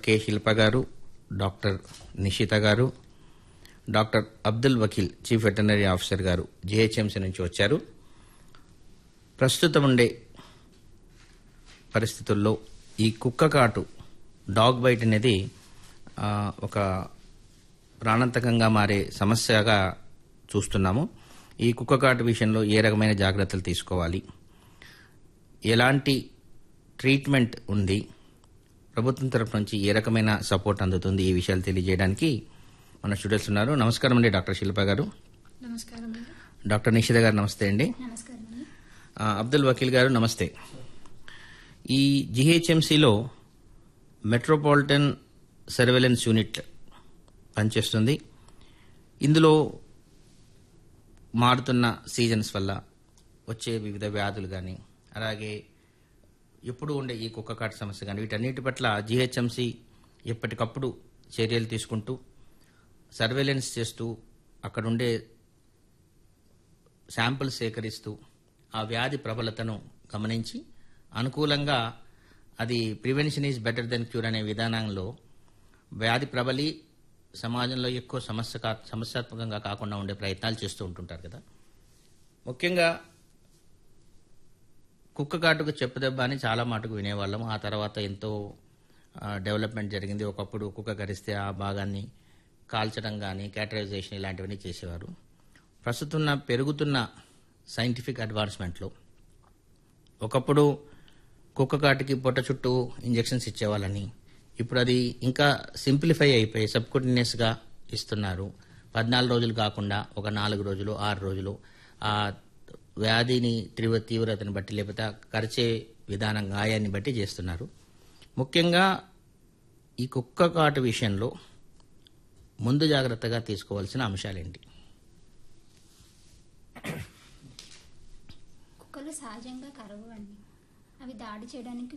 K శిల్ప గారు doctor Nishitha గారు doctor Abdul Vakeel chief veterinary officer గారు జిహెచ్ఎంసీ నుంచి వచ్చారు ప్రస్తుతం ఉండే పరిస్థితుల్లో ఈ కుక్క కాటు డాగ్ బైట్ అనేది ఆ, ఒక ప్రాణాంతకంగా మారే సమస్యగా చూస్తున్నాము ఈ కుక్క కాటు విషయంలో ఏ రకమైన జాగ్రత్తలు తీసుకోవాలి ఎలాంటి ట్రీట్మెంట్ ఉంది ప్రభుత్వం తరపు నుంచి ఏ రకమైన సపోర్ట్ అందుతుంది ఈ విషయాలు తెలియజేయడానికి మన స్టూడెంట్స్ ఉన్నారు నమస్కారం అండి డాక్టర్ శిల్ప గారు నమస్కారం అండి డాక్టర్ నిషిత గారు నమస్తే అండి నమస్కారం అండి ఆ, అబ్దుల్ వకీల్ గారు నమస్తే ఈ జిహెచ్ఎంసీలో మెట్రోపాలిటన్ సర్వేలెన్స్ యూనిట్ పనిచేస్తుంది ఇందులో మారుతున్న సీజన్స్ వల్ల వచ్చే వివిధ వ్యాధులు కానీ అలాగే ఎప్పుడు ఉండే ఈ కుక్క కాటు సమస్య కానీ వీటన్నిటి పట్ల జిహెచ్ఎంసీ ఎప్పటికప్పుడు చర్యలు తీసుకుంటూ సర్వేలెన్స్ చేస్తూ అక్కడుండే శాంపుల్ సేకరిస్తూ ఆ వ్యాధి ప్రబలతను గమనించి అనుకూలంగా అది prevention is better then cure అనే విధానంలో వ్యాధి ప్రబలి సమాజంలో ఎక్కువ సమస్య కా సమస్యాత్మకంగా కాకుండా ఉండే ప్రయత్నాలు చేస్తూ ఉంటుంటారు కదా ముఖ్యంగా కుక్క కాటుకు చెప్పుదెబ్బ అని చాలా మటుకు వినేవాళ్ళం ఆ తర్వాత ఎంతో ఆ, డెవలప్మెంట్ జరిగింది ఒకప్పుడు కుక్క కరిస్తే ఆ భాగాన్ని కాల్చడం కానీ క్యాటరైజేషన్ ఇలాంటివన్నీ చేసేవారు ప్రస్తుతం ఉన్న పెరుగుతున్న సైంటిఫిక్ అడ్వాన్స్మెంట్లో ఒకప్పుడు కుక్క కాటికి పొట్ట చుట్టూ ఇంజెక్షన్స్ ఇచ్చేవాళ్ళని ఇప్పుడు అది ఇంకా సింప్లిఫై అయిపోయి సబ్కుటినియస్గా ఇస్తున్నారు పద్నాలుగు రోజులు కాకుండా ఒక నాలుగు రోజులు ఆరు రోజులు ఆ వ్యాధిని తీవ్ర తీవ్రతను బట్టి లేకపోతే ఆ కరిచే విధానం గాయాన్ని బట్టి చేస్తున్నారు ముఖ్యంగా ఈ కుక్క కాటు విషయంలో ముందు జాగ్రత్తగా తీసుకోవాల్సిన అంశాలేంటి కుక్కలు సహజంగా కరవు అండి అవి దాడి చేయడానికి